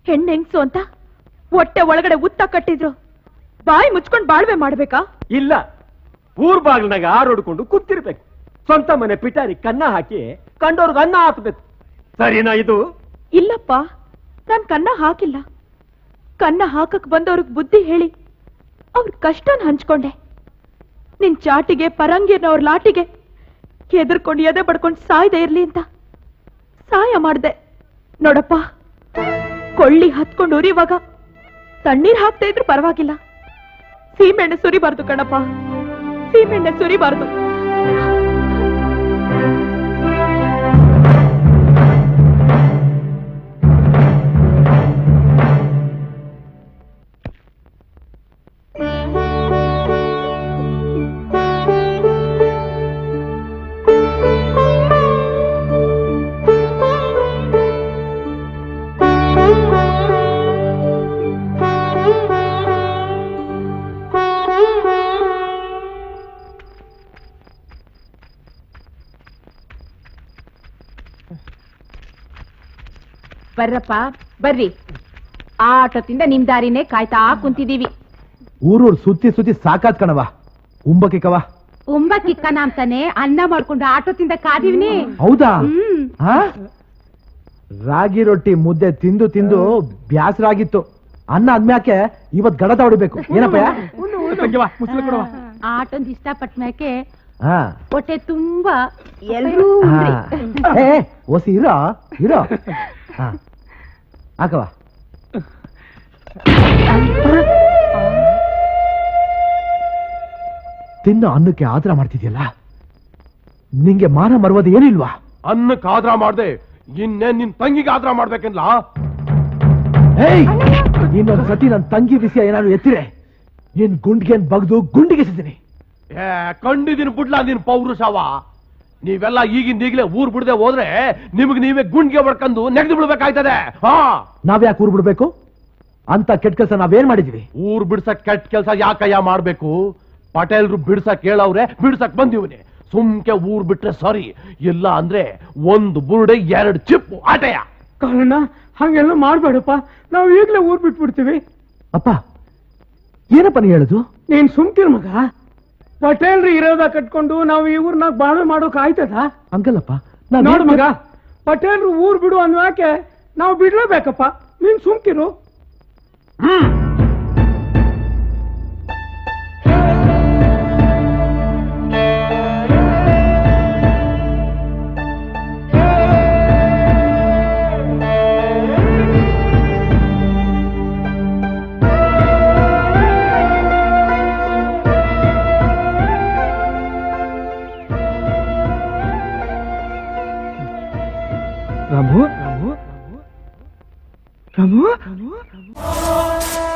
ಹೆಣ್ಣೆಂಗ್ಸು ಅಂತ ಹೊಟ್ಟೆ ಒಳಗಡೆ ಉತ್ತ ಕಟ್ಟಿದ್ರು ಬಾಯಿ ಮುಚ್ಕೊಂಡ್ ಬಾಳ್ವೆ ಮಾಡ್ಬೇಕಾ ಇಲ್ಲ ಊರ್ ಬಾಗ್ಲನಾಗ ಆರೋಡ್ಕೊಂಡು ಕೂತಿರ್ಬೇಕು ಸ್ವಂತ ಮನೆ ಪಿಟಾರಿ ಕನ್ನ ಹಾಕಿ ಕಂಡೋರ್ಗೆ ಅನ್ನ ಹಾಕ್ಬೇಕು ಸರಿನಾ ಇದು ಇಲ್ಲಪ್ಪ ನಾನ್ ಕನ್ನ ಹಾಕಿಲ್ಲ ಕನ್ನ ಹಾಕಕ್ ಬಂದವ್ರಿಗೆ ಬುದ್ಧಿ ಹೇಳಿ ಅವ್ರ ಕಷ್ಟನ ಹಂಚ್ಕೊಂಡೆ ನಿನ್ ಚಾಟಿಗೆ ಪರಂಗಿನವ್ರ ಲಾಟಿಗೆ ಹೆದರ್ಕೊಂಡು ಎದೆ ಬಡ್ಕೊಂಡು ಸಾಯ್ದೆ ಇರ್ಲಿ ಅಂತ ಸಹಾಯ ಮಾಡ್ದೆ ನೋಡಪ್ಪ ಕೊಳ್ಳಿ ಹತ್ಕೊಂಡು ಉರಿವಾಗ ತಣ್ಣೀರ್ ಹಾಕ್ತಾ ಇದ್ರು ಪರವಾಗಿಲ್ಲ ಸೀಮೆಣ್ಣೆ ಸುರಿಬಾರ್ದು ಕಣಪ್ಪ ಸೀಮೆಣ್ಣೆ ಸುರಿಬಾರ್ದು ಬರ್ರಪ್ಪ ಬರ್ರಿ ಆ ಆಟೋದಿಂದ ನಿಮ್ ದಾರಿನೇ ಕಾಯ್ತಾ ಕುಂತಿದೀವಿ ಊರೂರ್ ಸುತ್ತಿ ಸುತ್ತಿ ಸಾಕಾತ್ ಕಣವ ಉಂಬಕ್ಕೆ ಕವ ಉಂಬ ಕಿಕ್ಕನ ಅಂತಾನೆ ಅನ್ನ ಮಾಡ್ಕೊಂಡು ಆಟೋದಿಂದ ಕಾದಿವ್ನಿ ಹೌದಾ ಹ್ಮ್ ಹಾ ರಾಗಿ ರೊಟ್ಟಿ ಮುದ್ದೆ ತಿಂದು ತಿಂದು ಬ್ಯಾಸರಾಗಿತ್ತು ಅನ್ನ ಆದ್ಮ್ಯಾಕೆ ಇವತ್ ಗಡದ ಹೊಡಿಬೇಕು ಏನಪ್ಪ ಆಟೊಂದ್ ಇಷ್ಟಪಟ್ಟ ಮ್ಯಾಕೆ ಹಾ ಹೊಟ್ಟೆ ತುಂಬಾ ಎಲ್ರೂ ಹಾ. ಉಂಡ್ರಿ. ಏ ಓಸಿ ಇರೋ ಇರೋ ಹಾ ಹಾಕವ ತಿನ್ನೋ ಅನ್ನಕ್ಕೆ ಆದ್ರ ಮಾಡ್ತಿದ್ಯಲ್ಲ ನಿಂಗೆ ಮಾನ ಮರುವುದು ಏನಿಲ್ವಾ ಅನ್ನಕ್ಕೆ ಆದ್ರ ಮಾಡ್ದೆ ಇನ್ನೇ ನಿನ್ ತಂಗಿಗೆ ಆದ್ರ ಮಾಡ್ಬೇಕಲ್ಲ ಏಯ್ ಇನ್ನೊಂದ್ ಸತಿ ನನ್ ತಂಗಿ ವಿಷಯ ಏನಾದ್ರು ಎತ್ತಿರೆ ನಿನ್ ಗುಂಡ್ಗೆನ್ ಬಗ್ದು ಗುಂಡಿಗೆ ಸಿದ್ದೀನಿ ಏ ಕಂಡಿದೀನಿ ಬಿಡ್ಲಾ ನಿನ್ ಪೌರುಷವ ನೀವೆಲ್ಲ ಈಗಿನ ಈಗಲೇ ಊರ್ ಬಿಡದೆ ಹೋದ್ರೆ ನಿಮ್ಗೆ ನೀವೇ ಗುಂಡ್ಗೆ ಹೊಡ್ಕೊಂಡು ನೆಗ್ದು ಬಿಡ್ಬೇಕಾಯ್ತದೆ ಹಾ ನಾವ್ಯಾಕೆ ಊರ್ ಬಿಡ್ಬೇಕು ಅಂತ ಕೆಟ್ಟ ಕೆಲಸ ನಾವೇನ್ ಮಾಡಿದೀವಿ ಊರ್ ಬಿಡ್ಸಕ್ ಕೆಟ್ಟ ಕೆಲಸ ಯಾಕಯ್ಯ ಮಾಡ್ಬೇಕು ಪಟೇಲ್ರು ಬಿಡ್ಸಕ್ ಹೇಳವ್ರೆ ಬಿಡ್ಸಕ್ ಬಂದಿವನಿ ಸುಮ್ಕೆ ಊರ್ ಬಿಟ್ರೆ ಸರಿ ಇಲ್ಲ ಅಂದ್ರೆ ಒಂದು ಬುರುಡೆ ಎರಡು ಚಿಪ್ಪು ಆಟಯ ಕಾರಣ ಹಂಗೆಲ್ಲ ಮಾಡ್ಬೇಡಪ್ಪ ನಾವು ಈಗ್ಲೇ ಊರ್ ಬಿಟ್ಬಿಡ್ತೀವಿ ಅಪ್ಪ ಏನಪ್ಪ ನೀ ಹೇಳುದು ನೀನ್ ಸುಮ್ಕಿರ್ ಮಗ ಪಟೇಲ್ರು ಇರೋದ ಕಟ್ಕೊಂಡು ನಾವು ಈ ಊರ್ನಾಗ ಬಾಳ್ವೆ ಮಾಡೋಕ್ ಆಯ್ತದ ಹಂಗಲ್ಲಪ್ಪ ನೋಡು ಮಗ ಪಟೇಲ್ರು ಊರ್ ಬಿಡು ಅನ್ವಾಕೆ ನಾವು ಬಿಡ್ಲೇಬೇಕಪ್ಪ ನೀನ್ ಸುಮ್ಕಿರು ರಾಮು ರಾಮು ರಾಮು